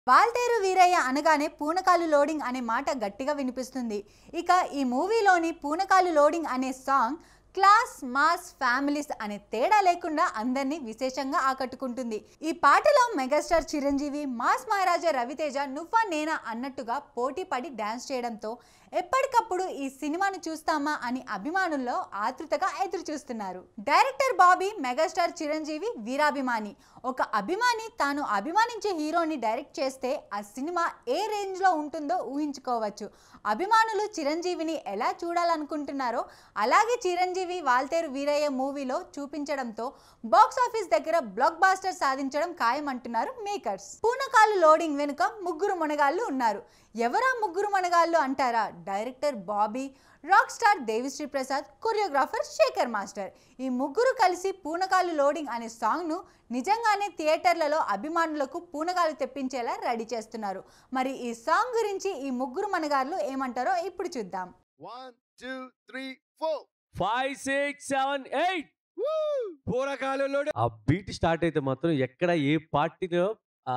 వాల్తేరు వీరయ్య అనగానే పూనకాలు లోడింగ్ అనే మాట గట్టిగా వినిపిస్తుంది ఇక ఈ మూవీలోని పూనకాలు లోడింగ్ అనే సాంగ్ క్లాస్ మాస్ ఫ్యామిలీస్ అనే తేడా లేకుండా అందరినీ విశేషంగా ఆకట్టుకుంటుంది ఈ పాటలో మెగాస్టార్ చిరంజీవి మాస్ మహారాజా రవితేజ నువ్వా నేనా అన్నట్టుగా పోటీ పడి డ్యాన్స్ చేయడంతో ఎప్పటికప్పుడు ఈ సినిమాను చూస్తామా అని అభిమానుల్లో ఆతృతగా ఎదురు చూస్తున్నారు డైరెక్టర్ బాబీ మెగాస్టార్ చిరంజీవి వీరాభిమాని ఒక అభిమాని తాను అభిమానించే హీరోని డైరెక్ట్ చేస్తే ఆ సినిమా ఏ రేంజ్లో ఉంటుందో ఊహించుకోవచ్చు అభిమానులు చిరంజీవిని ఎలా చూడాలనుకుంటున్నారో అలాగే చిరంజీవి వాల్తేరు వీరయ్య మూవీలో చూపించడంతో బాక్స్ ఆఫీస్ దగ్గర బ్లాక్ బాస్టర్ సాధించడం ఖాయమంటున్నారు మేకర్స్ పూనకాలు లోడింగ్ వెనుక ముగ్గురు మునగాళ్ళు ఉన్నారు ఎవరా ముగ్గురు మనగాళ్ళు అంటారా director Bobby rock star Devi Sri Prasad choreographer Sekhar master ఈ ముగ్గురు కలిసి పూనకాలు లోడింగ్ అనే సాంగ్ను నిజంగానే థియేటర్లలో అభిమానులకు పూనకాలు తెప్పించేలా రెడీ చేస్తున్నారు మరి ఈ సాంగ్ గురించి ఈ ముగ్గురు మనగాళ్ళు ఏమంటారో ఇప్పుడు చూద్దాం One, two, three, four. Five six seven eight పూరకాలలో ఆ బీట్ స్టార్ట్ అయితే మాత్రం ఎక్కడ ఏ పార్టీలో ఆ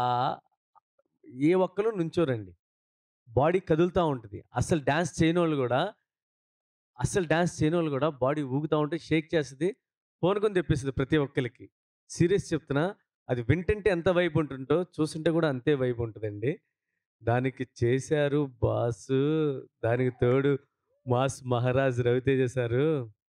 ఏ ఒక్కరు నుంచోరండి బాడీ కదులుతూ ఉంటుంది అసలు డ్యాన్స్ చేయని వాళ్ళు కూడా అసలు డ్యాన్స్ చేయని వాళ్ళు కూడా బాడీ ఊగుతూ ఉంటే షేక్ చేస్తుంది ఫోన్కొని తెప్పిస్తుంది ప్రతి ఒక్కరికి సీరియస్ చెప్తున్నా అది వింటుంటే ఎంత వైపు ఉంటుందో చూస్తుంటే కూడా అంతే వైపు ఉంటుందండి దానికి చేశారు బాసు దానికి తోడు మాస్ మహారాజ్ రవితేజ సారు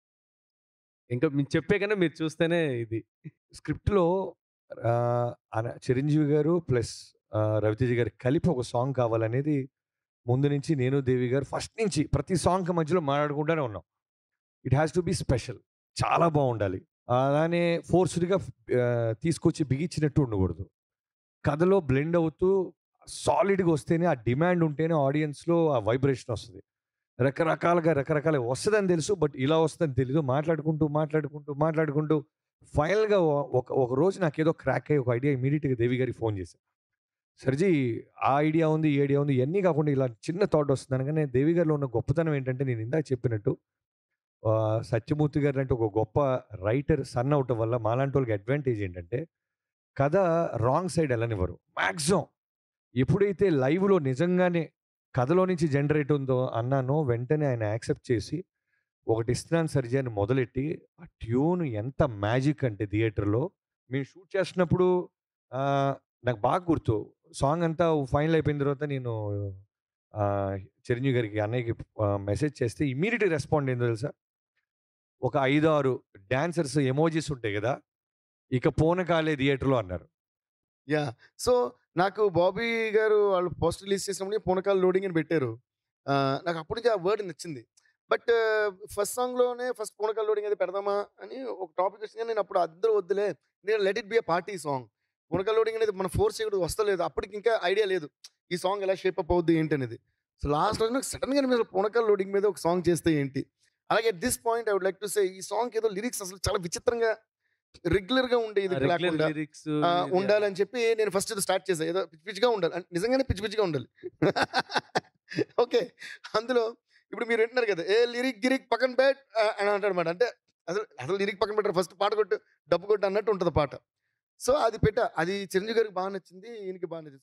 ఇంకా మీరు చెప్పే కన్నా మీరు చూస్తేనే ఇది స్క్రిప్ట్లో ఆ, అన- చిరంజీవి గారు ప్లస్ రవితేజ గారు కలిపి ఒక సాంగ్ కావాలనేది ముందు నుంచి నేను దేవి గారు ఫస్ట్ నుంచి ప్రతి సాంగ్ మధ్యలో మాట్లాడుకుంటూనే ఉన్నాం it has to be special చాలా బాగుండాలి అలానే ఫోర్స్డ్గా తీసుకొచ్చి బిగించినట్టు ఉండకూడదు కథలో బ్లెండ్ అవుతూ సాలిడ్గా వస్తేనే ఆ డిమాండ్ ఉంటేనే ఆడియన్స్లో ఆ వైబ్రేషన్ వస్తుంది రకరకాలుగా రకరకాలుగా వస్తుందని తెలుసు బట్ ఇలా వస్తుందని తెలీదు మాట్లాడుకుంటూ మాట్లాడుకుంటూ మాట్లాడుకుంటూ ఫైనల్గా ఒక ఒక రోజు నాకు ఏదో క్రాక్ అయ్యి ఒక ఐడియా ఇమీడియట్గా దేవి గారికి ఫోన్ చేశాను సర్జీ ఆ ఐడియా ఉంది ఈ ఐడియా ఉంది ఇవన్నీ కాకుండా ఇలా చిన్న థాట్ వస్తుంది అనగానే దేవి గారిలో ఉన్న గొప్పతనం ఏంటంటే నేను ఇందాక చెప్పినట్టు ఆ, సత్యమూర్తి గారు అంటే ఒక గొప్ప రైటర్ సన్ అవటం వల్ల మాలాంటి వాళ్ళకి అడ్వాంటేజ్ ఏంటంటే కథ రాంగ్ సైడ్ వెళ్ళనివ్వరు మ్యాక్సిమం ఎప్పుడైతే లైవ్లో నిజంగానే కథలో నుంచి జనరేట్ ఉందో అన్నానో వెంటనే ఆయన యాక్సెప్ట్ చేసి ఒకటి ఇస్తున్నాను సర్జీ అని మొదలెట్టి ఆ ట్యూన్ ఎంత మ్యాజిక్ అంటే థియేటర్లో మేము షూట్ చేస్తున్నప్పుడు ఆ, నాకు బాగా గుర్తు సాంగ్ అంతా ఫైనల్ అయిపోయిన తర్వాత నేను ఆ, చిరంజీవి గారికి అన్నయ్యకి మెసేజ్ చేస్తే ఇమీడియట్ రెస్పాండ్ ఏందో తెలుసా ఒక ఐదు ఆరు డాన్సర్స్ ఎమోజీస్ ఉంటాయి కదా ఇక పోనకాలే థియేటర్లో అన్నారు యా సో నాకు బాబీ గారు వాళ్ళు పోస్ట్ రిలీజ్ చేసినప్పుడు పూనకాల లోడింగ్ అని పెట్టారు ఆ, నాకు అప్పటి నుంచి ఆ వర్డ్ నచ్చింది బట్ ఫస్ట్ సాంగ్లోనే ఫస్ట్ పూనకాల లోడింగ్ అది పెడదామా అని ఒక టాపిక్ వచ్చింది కానీ నేను అప్పుడు అందరూ వద్దులే నేను let it be a party song పూనకాల లోడింగ్ అనేది మన ఫోర్స్ చేయడం వస్తలేదు అప్పటికి ఇంకా ఐడియా లేదు ఈ సాంగ్ ఎలా షేప్ అప్ అవుద్ది ఏంటి అనేది సో లాస్ట్ రోజు నాకు సడన్గా మీద పూనకాల లోడింగ్ మీద ఒక సాంగ్ చేస్తే ఏంటి అలాగే at this point I would like to say ఈ సాంగ్ ఏదో లిరిక్స్ అసలు చాలా విచిత్రంగా రెగ్యులర్గా ఉండే ఇది రెగ్యులర్ లేకుండా లిరిక్స్ ఆ, ఉండాలని చెప్పి నేను ఫస్ట్ ఇది స్టార్ట్ చేశాను ఏదో పిచ్చి పిచ్చిగా ఉండాలి అంటే నిజంగానే పిచ్చి పిచ్చిగా ఉండాలి ఓకే అందులో ఇప్పుడు మీరు వింటున్నారు కదా ఏ లిరిక్ గిరిక్ పక్కన బెట్ అని అంటాడు అనమాట అంటే అసలు అసలు లిరిక్ పక్కన పెట్టారు ఫస్ట్ పాట కొట్టు డబ్బు కొట్టు అన్నట్టు ఉంటుంది పాట సో అది పెట్ట అది చిరంజీవి గారికి బాగా నచ్చింది ఈయనకి బాగా నచ్చింది